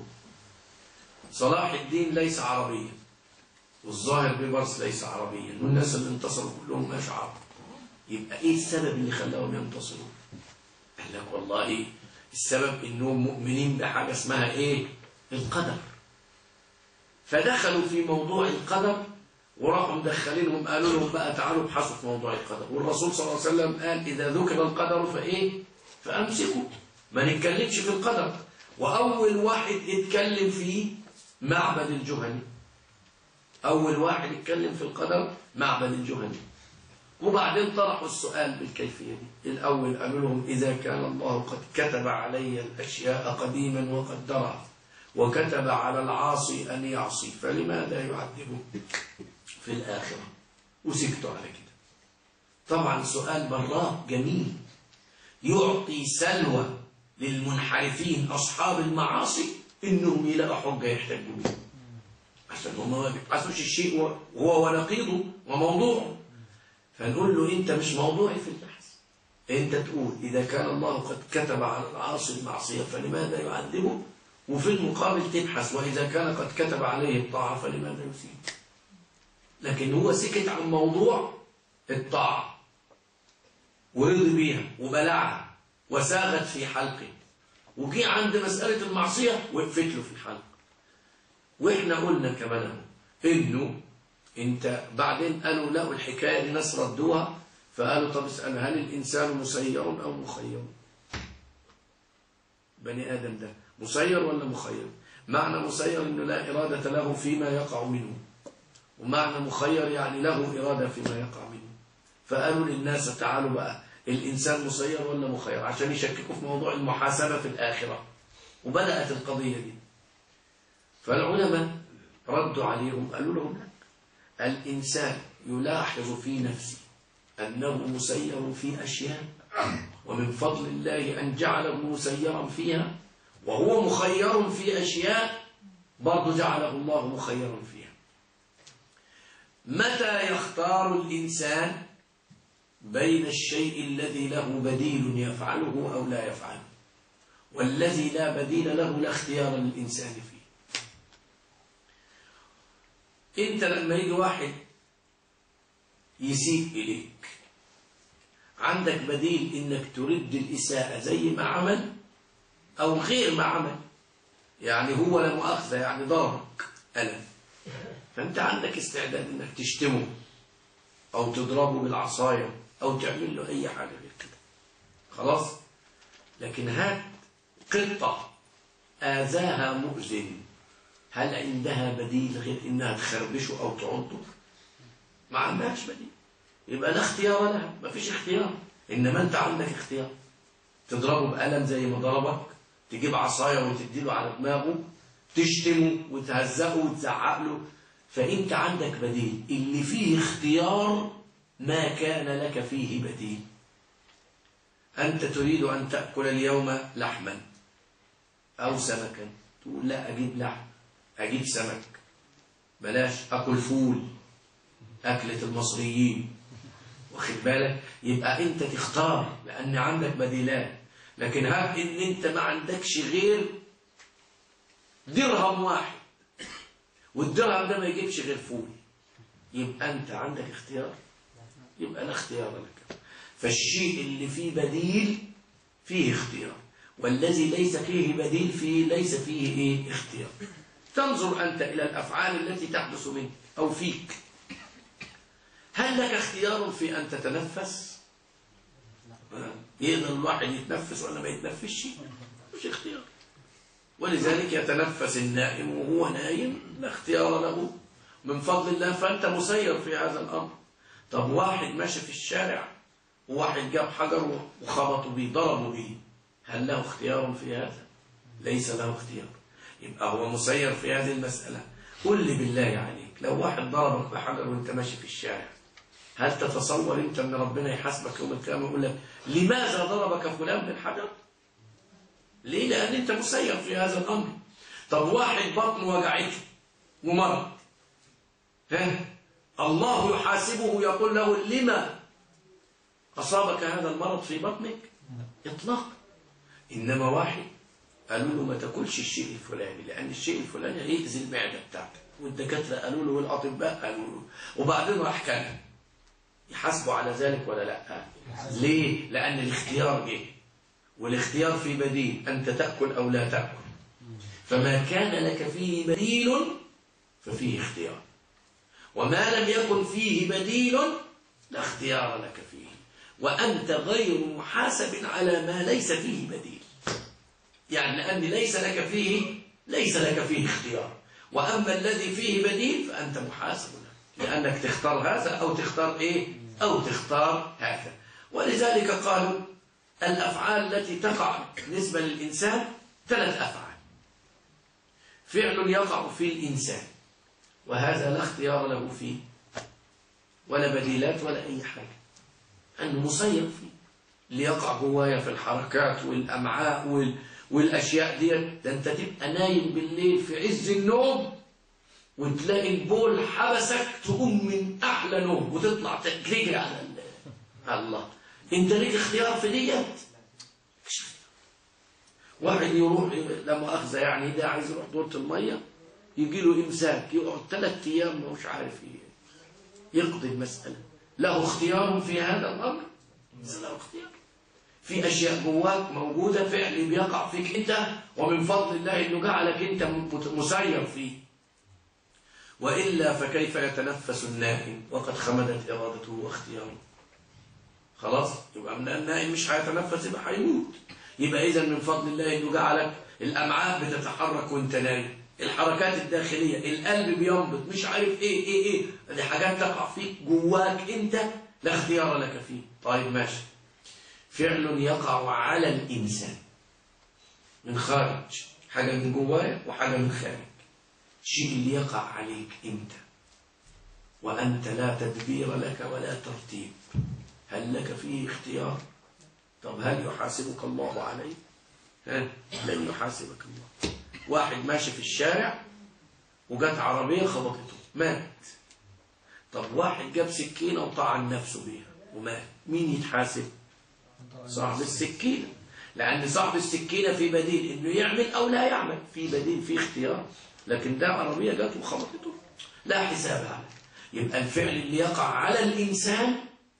صلاح الدين ليس عربيا والظاهر ببرس ليس عربيا والناس اللي انتصروا كلهم مش عرب يبقى ايه السبب اللي خلاهم ينتصروا قال لك والله إيه؟ السبب انهم مؤمنين بحاجة اسمها ايه القدر فدخلوا في موضوع القدر وراحوا مدخلينهم قالوا لهم بقى تعالوا ابحثوا في موضوع القدر والرسول صلى الله عليه وسلم قال إذا ذكر القدر فإيه فأمسكوا ما نتكلمش في القدر وأول واحد اتكلم فيه معبد الجهني أول واحد اتكلم في القدر معبد الجهني وبعدين طرحوا السؤال بالكيفية دي الأول قالوا لهم إذا كان الله قد كتب علي الأشياء قديما وقدرها وكتب على العاصي أن يعصي فلماذا يعذبه في الآخرة وسكتوا على كده طبعا سؤال براق جميل يعطي سلوى للمنحرفين أصحاب المعاصي إنهم يلاقوا حجة يحتجوا بيها عشان هم ما بيبحثوش الشيء وهو ونقيضه وموضوعه فنقول له أنت مش موضوعي في البحث أنت تقول إذا كان الله قد كتب على العاصي المعصية فلماذا يعذبه وفي المقابل تبحث وإذا كان قد كتب عليه الطاعة فلماذا يسيء لكن هو سكت عن موضوع الطاعة ورضي بيها وبلعها وساغت في حلقه وجي عند مسألة المعصية وقفت له في الحلق واحنا قلنا كمان اهو انه انت بعدين قالوا له الحكاية دي ناس ردوها فقالوا طب اسأل هل الإنسان مسير أو مخير بني آدم ده مسير ولا مخير معنى مسير انه لا إرادة له فيما يقع منه ومعنى مخير يعني له إرادة فيما يقع منه فقالوا للناس تعالوا بقى الإنسان مسير ولا مخير عشان يشككوا في موضوع المحاسبة في الآخرة وبدأت القضية دي فالعلماء ردوا عليهم قالوا لهم لا الإنسان يلاحظ في نفسه أنه مسير في أشياء ومن فضل الله أن جعله مسيرا فيها وهو مخير في أشياء برضو جعله الله مخيرا فيها متى يختار الإنسان بين الشيء الذي له بديل يفعله أو لا يفعله والذي لا بديل له لا اختيار للإنسان فيه انت لما يجي واحد يسيء إليك عندك بديل انك ترد الإساءة زي ما عمل أو غير ما عمل يعني هو لا مؤاخذة يعني ضربك ألم فأنت عندك استعداد انك تشتمه أو تضربه بالعصاية أو تعمل له أي حاجة غير كده خلاص لكن هات قطة آذاها مؤذن هل عندها بديل غير إنها تخربشه أو تعضه ما عندهاش بديل يبقى لا اختيار لها ما فيش اختيار إنما أنت عندك اختيار تضربه بقلم زي ما ضربك تجيب عصاية وتديله على دماغه تشتمه وتهزقه وتزعق له فأنت عندك بديل اللي فيه اختيار ما كان لك فيه بديل أنت تريد أن تأكل اليوم لحما أو سمكا تقول لا أجيب لحم أجيب سمك بلاش أكل فول أكلة المصريين واخد بالك يبقى أنت تختار لأن عندك بديلات لكن هات إن أنت ما عندكش غير درهم واحد والدرهم ده ما يجيبش غير فول يبقى أنت عندك اختيار يبقى لا اختيار لك فالشيء اللي فيه بديل فيه اختيار والذي ليس فيه بديل فيه ليس فيه ايه اختيار تنظر أنت إلى الأفعال التي تحدث منك أو فيك هل لك اختيار في أن تتنفس يقدر الواحد يتنفس ولا ما يتنفسش مش اختيار ولذلك يتنفس النائم وهو نايم لا اختيار له من فضل الله فأنت مسير في هذا الأمر طب واحد ماشي في الشارع وواحد جاب حجر وخبطه بيه ضربه بيه هل له اختيار في هذا ليس له اختيار يبقى هو مسير في هذه المسألة قل لي بالله عليك لو واحد ضربك بحجر وانت ماشي في الشارع هل تتصور انت ان ربنا يحاسبك يوم القيامة ويقول لك لماذا ضربك فلان بالحجر ليه لان انت مسير في هذا الامر طب واحد بطنه وجعته ومرض ها الله يحاسبه يقول له لما أصابك هذا المرض في بطنك إطلاق إنما واحد قالوا له ما تاكلش الشيء الفلاني لأن الشيء الفلاني هيأذي المعدة بتاعتك والدكاترة قالوا له والأطباء قالوا له وبعدين راح كان يحاسبوا على ذلك ولا لا ليه لأن الاختيار جه والاختيار في بديل أنت تأكل أو لا تأكل فما كان لك فيه بديل ففيه اختيار وما لم يكن فيه بديل لا اختيار لك فيه وأنت غير محاسب على ما ليس فيه بديل يعني لأن ليس لك فيه ليس لك فيه اختيار وأما الذي فيه بديل فأنت محاسب له لأنك تختار هذا أو تختار إيه أو تختار هذا ولذلك قالوا الأفعال التي تقع بالنسبة للإنسان ثلاث أفعال فعل يقع في الإنسان وهذا لا اختيار له فيه ولا بديلات ولا أي حاجة أنه مسير فيه ليقع جوايا في الحركات والأمعاء وال... والاشياء دي ده انت تبقى نايم بالليل في عز النوم وتلاقي البول حبسك تقوم من احلى نوم وتطلع تجري على ال- على الله انت ليك اختيار في ديت واحد يروح لا مؤاخذه يعني ده عايز يروح دوره الميه يجي له امساك يقعد ثلاث ايام مش عارف ايه يقضي المساله له اختيار في هذا الامر ليس له اختيار في اشياء جواك موجوده فعل بيقع فيك انت ومن فضل الله انه جعلك انت مت- مسير فيه والا فكيف يتنفس النائم وقد خمدت ارادته واختياره خلاص يبقى من النائم مش هيتنفس يبقى هيموت يبقى اذا من فضل الله انه جعلك الامعاء بتتحرك وانت نايم الحركات الداخليه القلب بينبض مش عارف ايه ايه ايه دي حاجات تقع فيك جواك انت لا اختيار لك فيه طيب ماشي فعل يقع على الانسان من خارج حاجه من جوايا وحاجه من خارج الشيء اللي يقع عليك انت وانت لا تدبير لك ولا ترتيب هل لك فيه اختيار طب هل يحاسبك الله عليه ها لن يحاسبك الله واحد ماشي في الشارع وجت عربية خبطته مات طب واحد جاب سكينة وطعن نفسه بيها ومات مين يتحاسب صاحب السكينة لأن صاحب السكينة في بديل إنه يعمل أو لا يعمل في بديل في اختيار لكن ده عربية جت وخبطته لا حساب عليه يبقى الفعل اللي يقع على الإنسان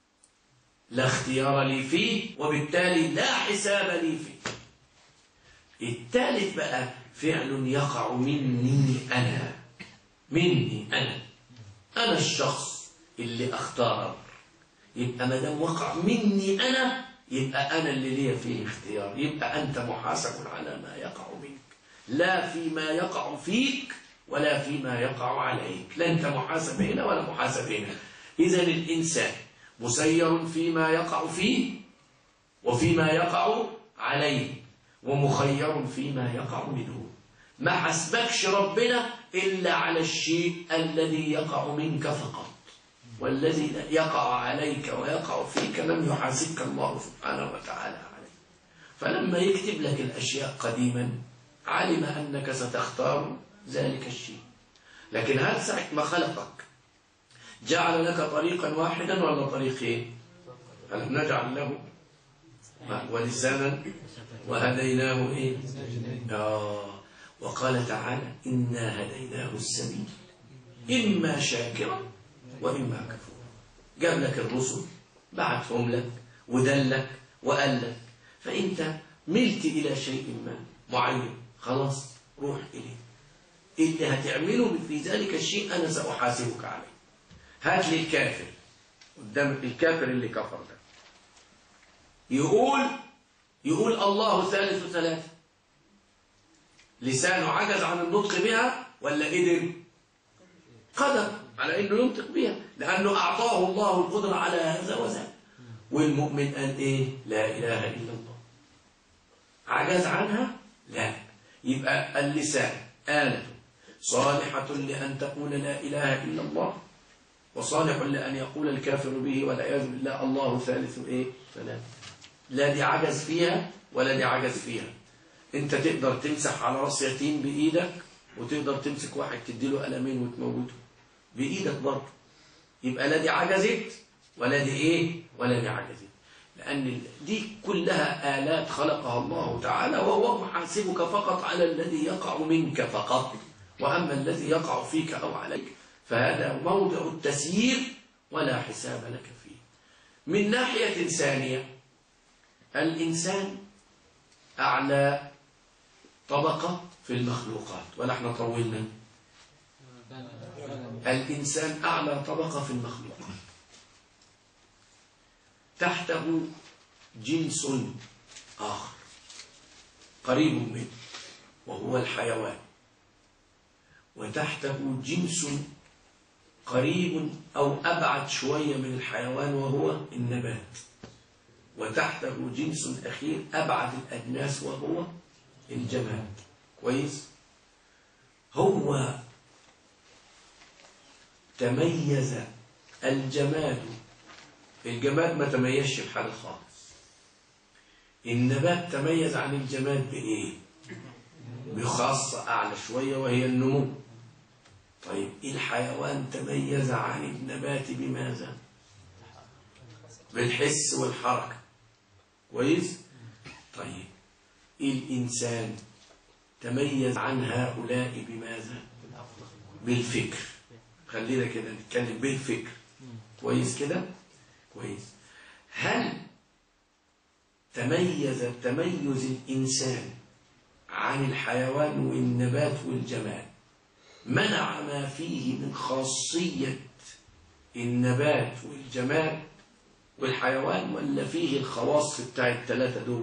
لا اختيار لي فيه وبالتالي لا حساب لي فيه الثالث بقى فعل يقع مني أنا مني أنا أنا الشخص اللي أختار يبقى ما دام وقع مني أنا يبقى أنا اللي ليا فيه اختيار يبقى أنت محاسب على ما يقع منك لا فيما يقع فيك ولا فيما يقع عليك لا أنت محاسب هنا ولا محاسب هنا إذا الإنسان مسير فيما يقع فيه وفيما يقع عليه ومخير فيما يقع منه ما حسبكش ربنا إلا على الشيء الذي يقع منك فقط والذي يقع عليك ويقع فيك لم يحاسبك الله سبحانه وتعالى عليه فلما يكتب لك الأشياء قديما علم أنك ستختار ذلك الشيء لكن هل ساعة ما خلقك جعل لك طريقا واحدا ولا طريقين ألم نجعل له ولسانا وهديناه إيه آه وقال تعالى إنا هديناه السبيل إما شاكرا وإما كفورا جاب لك الرسل بعتهم لك ودلك وقال لك فأنت ملت إلى شيء ما معين خلاص روح إليه اللي هتعمله في ذلك الشيء أنا سأحاسبك عليه هات لي الكافر قدام الكافر اللي كفر ده يقول يقول الله ثالث ثلاثة لسانه عجز عن النطق بها ولا قدر قدر على انه ينطق بها لانه اعطاه الله القدره على هذا وذاك والمؤمن قال ايه لا اله الا الله عجز عنها لا يبقى اللسان آلة صالحة لأن تقول لا إله إلا الله وصالح لأن يقول الكافر به والعياذ بالله الله ثالث إيه ثلاثة لا دي عجز فيها ولا دي عجز فيها انت تقدر تمسح على راس يتيم بايدك وتقدر تمسك واحد تديله قلمين وتموته بايدك برضه يبقى لا دي عجزت ولا دي ايه ولا دي عجزت لان دي كلها الات خلقها الله تعالى وهو محاسبك فقط على الذي يقع منك فقط واما الذي يقع فيك او عليك فهذا موضع التسيير ولا حساب لك فيه من ناحيه ثانيه الإنسان أعلى طبقة في المخلوقات ولا احنا طولنا الإنسان أعلى طبقة في المخلوقات تحته جنس آخر قريب منه وهو الحيوان وتحته جنس قريب أو أبعد شوية من الحيوان وهو النبات وتحته جنس أخير أبعد الأجناس وهو الجماد كويس هو تميز الجماد الجماد ما تميزش بحاجة خالص النبات تميز عن الجماد بإيه؟ بخاصة أعلى شوية وهي النمو طيب الحيوان تميز عن النبات بماذا؟ بالحس والحركة كويس؟ طيب الإنسان تميز عن هؤلاء بماذا؟ بالفكر خلينا كده نتكلم بالفكر كويس كده؟ كويس هل تميز تميز الإنسان عن الحيوان والنبات والجماد منع ما فيه من خاصية النبات والجماد والحيوان ولا فيه الخواص بتاع الثلاثة دول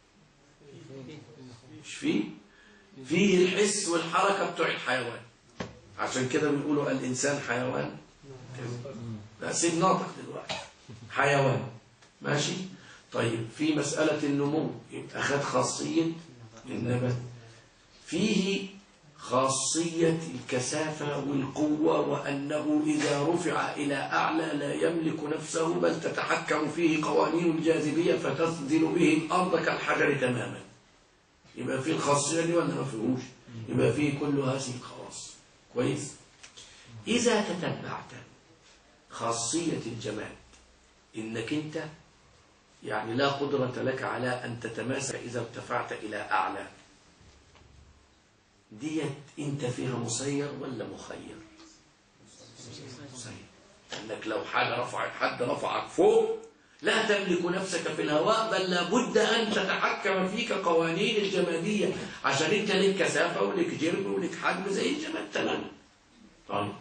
مش فيه فيه الحس والحركة بتوع الحيوان عشان كده بيقولوا الإنسان حيوان لا سيب ناطق دلوقتي حيوان ماشي طيب في مسألة النمو يبقى خد خاصية النبات فيه خاصية الكثافة والقوة وأنه إذا رفع إلى أعلى لا يملك نفسه بل تتحكم فيه قوانين الجاذبية فتسدل به الأرض كالحجر تماما يبقى فيه الخاصية دي ولا ما فيهوش يبقى فيه كل هذه الخواص كويس إذا تتبعت خاصية الجماد إنك أنت يعني لا قدرة لك على أن تتماسك إذا ارتفعت إلى أعلى ديت أنت فيها مسير ولا مخير مسير أنك لو حد رفع حد رفعك فوق لا تملك نفسك في الهواء بل لابد أن تتحكم فيك قوانين الجمادية عشان أنت لك كثافة ولك جرم ولك حجم زي الجماد تماما طيب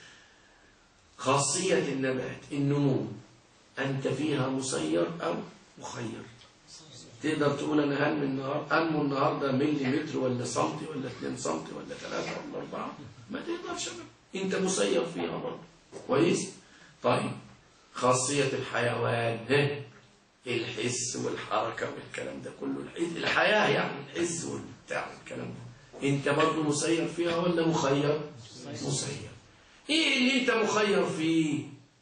خاصية النبات النمو أنت فيها مسير أو مخير تقدر تقول أنا هنمي النهاردة أنمو النهاردة ملي متر ولا سنتي ولا 2 سنتي ولا 3 ولا 4 ما تقدرش أبدا. أنت مسير فيها برضه كويس طيب خاصية الحيوان ها الحس والحركة والكلام ده كله الحس الحياة يعني الحس والبتاع والكلام ده أنت برضه مسير فيها ولا مخير؟ مسير إيه اللي أنت مخير فيه؟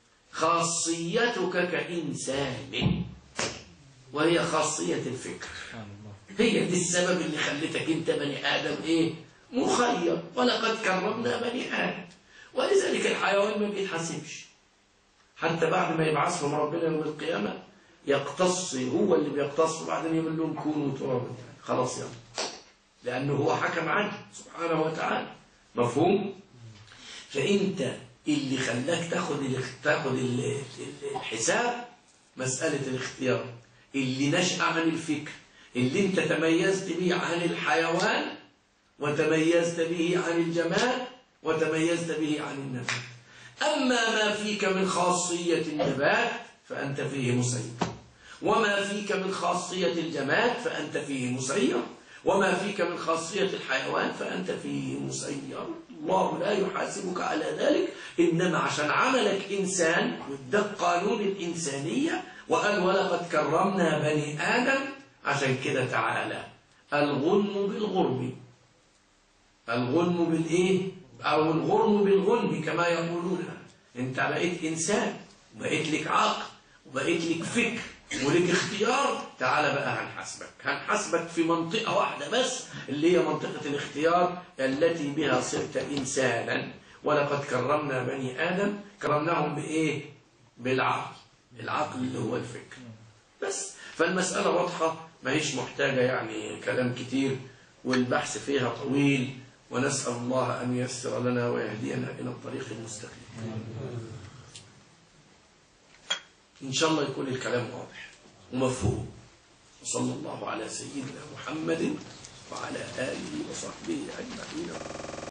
خاصيتك كإنسان وهي خاصية الفكر سبحان الله هي دي السبب اللي خلتك انت بني آدم ايه مخير ولقد كرمنا بني آدم ولذلك الحيوان ما بيتحاسبش حتى بعد ما يبعثهم ربنا يوم القيامة يقتص هو اللي بيقتص وبعدين يقول لهم كونوا ترابا خلاص يلا لأنه هو حكم عنه سبحانه وتعالى مفهوم؟ فأنت اللي خلاك تاخد الاخ- تاخد ال- ال- الحساب مسألة الاختيار اللي نشأ عن الفكر اللي انت تميزت به عن الحيوان وتميزت به عن الجمال وتميزت به عن النبات أما ما فيك من خاصية النبات فأنت فيه مسير وما فيك من خاصية الجماد فأنت فيه مسير وما فيك من خاصية الحيوان فأنت فيه مسير الله لا يحاسبك على ذلك إنما عشان عملك إنسان واداك قانون الإنسانية وقال ولقد كرمنا بني آدم عشان كده تعالى الغنم بالغرب الغنم بالإيه؟ أو الغرم بالغنم كما يقولون أنت بقيت إنسان وبقيت لك عقل وبقيت لك فكر ولك اختيار تعالى بقى هنحاسبك هنحاسبك في منطقة واحدة بس اللي هي منطقة الاختيار التي بها صرت إنسانا ولقد كرمنا بني آدم كرمناهم بإيه؟ بالعقل العقل اللي هو الفكر بس فالمسألة واضحة ما هيش محتاجة يعني كلام كتير والبحث فيها طويل ونسأل الله أن ييسر لنا ويهدينا إلى الطريق المستقيم إن شاء الله يكون الكلام واضح ومفهوم وصلى الله على سيدنا محمد وعلى آله وصحبه أجمعين